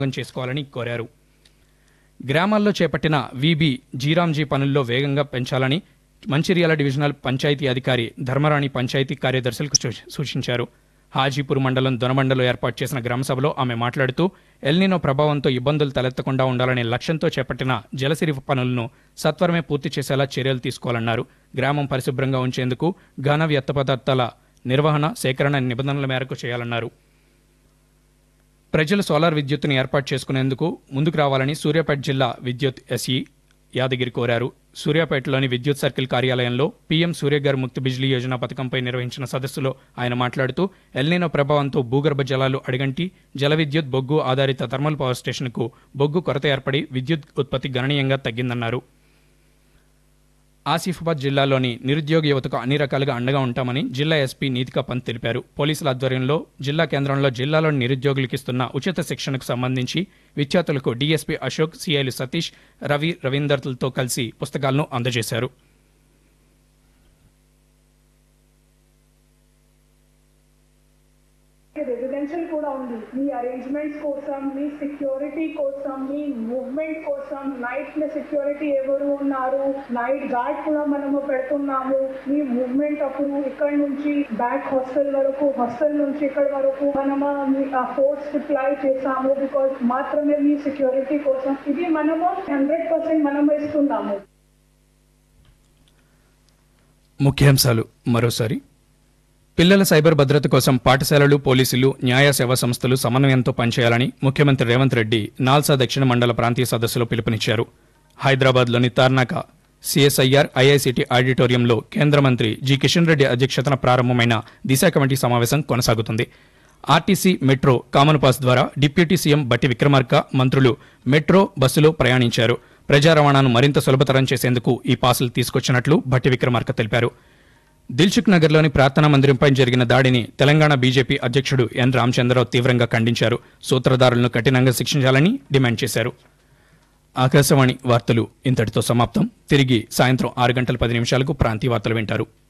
వినియోగం చేసుకోవాలని కోరారు గ్రామాల్లో చేపట్టిన వీబీ జీరాంజీ పనుల్లో వేగంగా పెంచాలని మంచిర్యాల డివిజనల్ పంచాయతీ అధికారి ధర్మరాణి పంచాయతీ కార్యదర్శులకు సూ- సూచించారు హాజీపూర్ మండలం దొనబండలో ఏర్పాటు చేసిన గ్రామసభలో ఆమె మాట్లాడుతూ ఎల్నినో ప్రభావంతో ఇబ్బందులు తలెత్తకుండా ఉండాలనే లక్ష్యంతో చేపట్టిన జలసిరి పనులను సత్వరమే పూర్తి చేసేలా చర్యలు తీసుకోవాలన్నారు గ్రామం పరిశుభ్రంగా ఉంచేందుకు ఘన వ్యర్థ పదార్థాల నిర్వహణ సేకరణ నిబంధనల మేరకు చేయాలన్నారు ప్రజలు సోలార్ విద్యుత్తును ఏర్పాటు చేసుకునేందుకు ముందుకు రావాలని సూర్యాపేట జిల్లా విద్యుత్ ఎస్ఈ యాదగిరి కోరారు సూర్యాపేటలోని విద్యుత్ సర్కిల్ కార్యాలయంలో పీఎం సూర్యగర్ ముక్తి బిజ్లీ యోజన పథకంపై నిర్వహించిన సదస్సులో ఆయన మాట్లాడుతూ ఎల్నినో ప్రభావంతో భూగర్భ జలాలు అడిగంటి జల విద్యుత్ బొగ్గు ఆధారిత థర్మల్ పవర్ స్టేషన్కు బొగ్గు కొరత ఏర్పడి విద్యుత్ ఉత్పత్తి గణనీయంగా తగ్గిందన్నారు ఆసిఫాబాద్ జిల్లాలోని నిరుద్యోగ యువతకు అన్ని రకాలుగా అండగా ఉంటామని జిల్లా ఎస్పీ నీతికా పంత్ తెలిపారు పోలీసుల ఆధ్వర్యంలో జిల్లా కేంద్రంలో జిల్లాలోని నిరుద్యోగులకు ఇస్తున్న ఉచిత శిక్షణకు సంబంధించి విద్యార్థులకు డీఎస్పీ అశోక్ సిఐలు సతీష్ రవి రవీందర్లతో కలిసి పుస్తకాలను అందజేశారు రెసిడెన్షియల్ కూడా ఉంది మీ అరేంజ్మెంట్స్ కోసం మీ సెక్యూరిటీ కోసం మీ మూవ్మెంట్ కోసం నైట్ లో సెక్యూరిటీ ఎవరు ఉన్నారు నైట్ గార్డ్ కూడా మనము పెడుతున్నాము మీ మూవ్మెంట్ అప్పుడు ఇక్కడ నుంచి బ్యాక్ హాస్టల్ వరకు హాస్టల్ నుంచి ఇక్కడ వరకు మనము ఫోర్స్ రిప్లై చేసాము బికాస్ మాత్రమే మీ సెక్యూరిటీ కోసం ఇది మనము హండ్రెడ్ పర్సెంట్ మనము ఇస్తున్నాము ముఖ్యాంశాలు మరోసారి పిల్లల సైబర్ భద్రత కోసం పాఠశాలలు పోలీసులు న్యాయ సేవా సంస్థలు సమన్వయంతో పనిచేయాలని ముఖ్యమంత్రి రేవంత్ రెడ్డి నాల్సా దక్షిణ మండల ప్రాంతీయ సదస్సులో పిలుపునిచ్చారు హైదరాబాద్లోని తార్నాక సిఎస్ఐఆర్ ఐఐసిటి ఆడిటోరియంలో కేంద్ర మంత్రి జి కిషన్ రెడ్డి అధ్యక్షతన ప్రారంభమైన దిశ కమిటీ సమావేశం కొనసాగుతుంది ఆర్టీసీ మెట్రో కామన్ పాస్ ద్వారా డిప్యూటీ సీఎం బట్టి విక్రమార్క మంత్రులు మెట్రో బస్సులో ప్రయాణించారు ప్రజా రవాణాను మరింత సులభతరం చేసేందుకు ఈ పాసులు తీసుకొచ్చినట్లు భట్టి విక్రమార్క తెలిపారు దిల్సుఖ్ నగర్లోని ప్రార్థనా మందిరంపై జరిగిన దాడిని తెలంగాణ బీజేపీ అధ్యక్షుడు ఎన్ రామచంద్రరావు తీవ్రంగా ఖండించారు సూత్రధారులను కఠినంగా శిక్షించాలని డిమాండ్ చేశారు ఆకాశవాణి వార్తలు ఇంతటితో సమాప్తం తిరిగి సాయంత్రం ఆరు గంటల పది నిమిషాలకు ప్రాంతీయ వార్తలు వింటారు